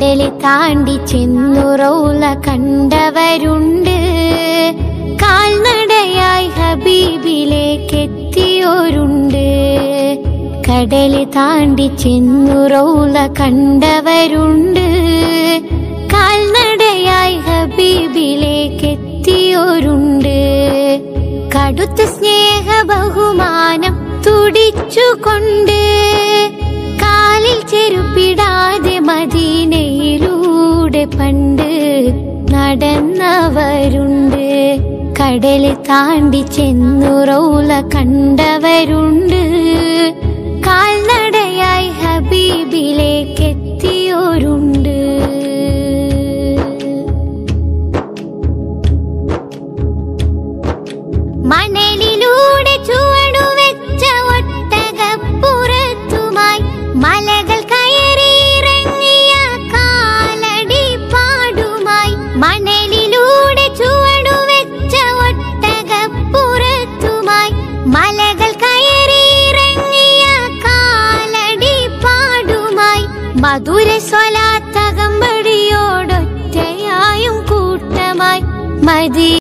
കടല് താണ്ടി ചെന്നുറൗല കണ്ടവരുണ്ട് കാൽനടയായി ഹബീബിലേക്ക് എത്തിയോരുണ്ട് കടല് താണ്ടി ചെന്നുറൗല കണ്ടവരുണ്ട് കാൽനടയായി ഹബീബിലേക്ക് എത്തിയോരുണ്ട് കടുത്ത സ്നേഹ ബഹുമാനം തുടിച്ചുകൊണ്ട് കാലിൽ ചെരുപ്പിടാതെ മദീനയിലൂടെ പണ്ട് നടന്നവരുണ്ട് കടല് താണ്ടി ചെന്നുറൗല കണ്ടവരുണ്ട് കാൽനടയായി ഹബീബിലേക്ക് എത്തിയോരുണ്ട് മണലിലൂടെ ചുവടുവെച്ച ഒട്ടകപ്പുറത്തുമായി മലകൾ കയറിയിറങ്ങിയ കാലടി പാടുമായി മണലിലൂടെ ചുവടുവെച്ച ഒട്ടകപ്പുറത്തുമായി മലകൾ കയറിയിറങ്ങിയ കാലടി പാടുമായി മധുര സ്വലാത്തകമ്പടിയോടൊറ്റയായും കൂട്ടമായി മതി